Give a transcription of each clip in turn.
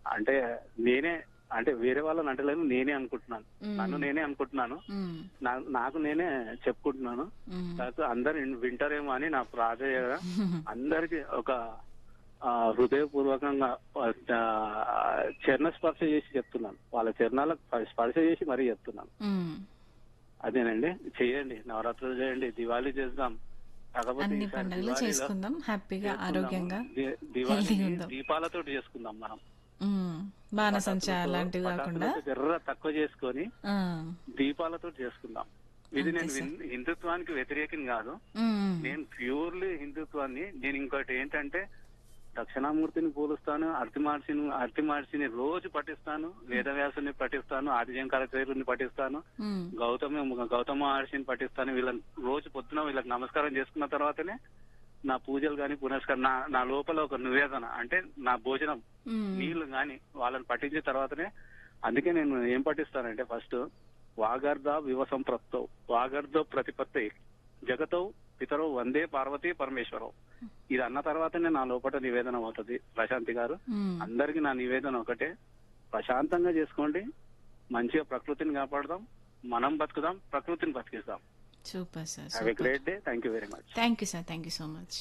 అంటే నేనే అంటే వేరే వాళ్ళని అంటలేదు నేనే అనుకుంటున్నాను మ్మ్. నన్ను నేనే అనుకుంటున్నాను మ్మ్. నా- నాకు నేనే చెప్పుకుంటున్నాను మ్మ్. కాకపోతే అందరు విన్- వింటారేమో అని నా ప్రార్థన అందరికి ఒక ఆ, హృదయపూర్వకంగా ఆ, చరణ స్పర్శ చేసి చెప్తున్నాను వాళ్ళ చరణాలకు స్పర్శ చేసి మరీ చెప్తున్నాను మ్మ్. అదేనండి చేయండి నవరాత్రులు చేయండి దివాళీ చేద్దాం కాకపోతే అన్ని ఈసారి పండుగలు దివాళీలో చేసుకుందాం హ్యాపీగా చేసుకుందాము. ఆరోగ్యంగా ది- దివాళీ healthy ఉందాం. దీపాలతో చేసుకుందాం మనం మ్మ్. బాణసంచ అలాంటివి కాకుండా పటాకులతో జర్ర తక్కువ చేసుకొని ఆ. దీపాలతో చేసుకుందాం ఇది నేను హిం- హిందుత్వానికి వ్యతిరేకం కాదు మ్మ్. నేను ప్యూర్లీ హిందుత్వాన్ని నేను ఇంకోటి ఏంటంటే దక్షిణామూర్తిని పూలుస్తాను అర్తి మహర్షిని అర్తి మహర్షిని రోజు పఠిస్తాను వేదవ్యాసుని పఠిస్తాను ఆదిజంకారాచార్యుని పఠిస్తాను మ్మ్. గౌతమ గౌతమ మహర్షిని పఠిస్తాను వీళ్ళని రోజు పొద్దున వీళ్ళకి నమస్కారం చేసుకున్న తర్వాతనే నా పూజలు గాని పునస్కారం నా నా లోపల ఒక నివేదన అంటే నా భోజనం మ్మ్. నీళ్లు గాని వాళ్ళని పట్టించిన తర్వాతనే అందుకే నేను ఏం పట్టిస్తానంటే ఫస్ట్ వాగర్ధ వివ సంప్రప్తౌ వాగర్ధ ప్రతిపత్తి జగతౌ పితరౌ వందే పార్వతీ పరమేశ్వరవు ఇది అన్న తర్వాతనే నా లోపల నివేదన అవుతుంది ప్రశాంతి గారు మ్మ్. అందరికి నా నివేదన ఒకటే ప్రశాంతంగా చేసుకోండి మంచిగా ప్రకృతిని కాపాడదాం మనం బతుకుదాం ప్రకృతిని బతికిస్తాం super sir have a super great day thank you very much thank you sir thank you so much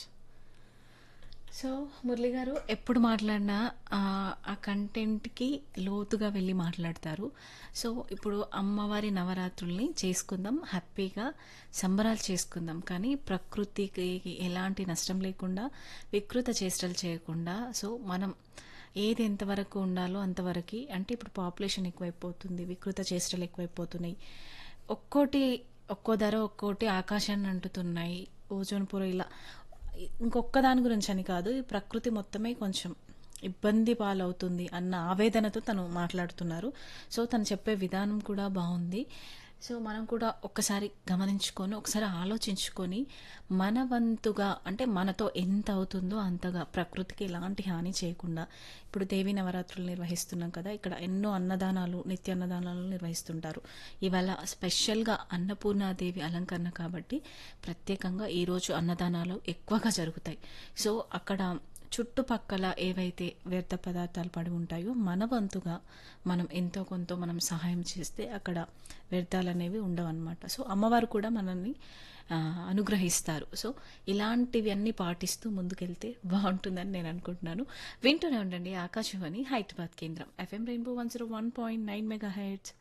so Murali garu ఎప్పుడు మాట్లాడినా ఆ, ఆ కంటెంట్కి లోతుగా వెళ్ళి మాట్లాడతారు సో ఇప్పుడు అమ్మవారి నవరాత్రుల్ని చేసుకుందాం హ్యాపీగా సంబరాలు చేసుకుందాం కానీ ప్రకృతికి ఎలాంటి నష్టం లేకుండా వికృత చేష్టలు చేయకుండా సో మనం ఏది ఎంతవరకు ఉండాలో అంతవరకు అంటే ఇప్పుడు పాపులేషన్ ఎక్కువైపోతుంది వికృత చేష్టలు ఎక్కువైపోతున్నాయి ఒక్కోటి ఒక్కో ధర ఒక్కోటి ఆకాశాన్ని అంటుతున్నాయి ఓజోన్ పొర ఇలా ఇంకొక్క దాని గురించి అని కాదు ఈ ప్రకృతి మొత్తమే కొంచెం ఇబ్బంది పాలవుతుంది అన్న ఆవేదనతో తను మాట్లాడుతున్నారు సో తను చెప్పే విధానం కూడా బాగుంది సో మనం కూడా ఒక్కసారి గమనించుకొని ఒకసారి ఆలోచించుకొని మన వంతుగా అంటే మనతో ఎంత అవుతుందో అంతగా ప్రకృతికి ఎలాంటి హాని చేయకుండా ఇప్పుడు దేవి నవరాత్రులు నిర్వహిస్తున్నాం కదా ఇక్కడ ఎన్నో అన్నదానాలు నిత్య అన్నదానాలు నిర్వహిస్తుంటారు ఇవాళ స్పెషల్గా అన్నపూర్ణాదేవి అలంకరణ కాబట్టి ప్రత్యేకంగా ఈరోజు అన్నదానాలు ఎక్కువగా జరుగుతాయి సో అక్కడ చుట్టుపక్కల ఏవైతే వ్యర్థ పదార్థాలు పడి ఉంటాయో మన వంతుగా మనం ఎంతో కొంత మనం సహాయం చేస్తే అక్కడ వ్యర్థాలు అనేవి ఉండవన్నమాట సో అమ్మవారు కూడా మనల్ని ఆ, అనుగ్రహిస్తారు సో ఇలాంటివి అన్నీ పాటిస్తూ ముందుకెళ్తే బాగుంటుందని నేను అనుకుంటున్నాను వింటూనే ఉండండి ఆకాశవాణి హైదరాబాద్ కేంద్రం FM rainbow one zero one point nine mega heads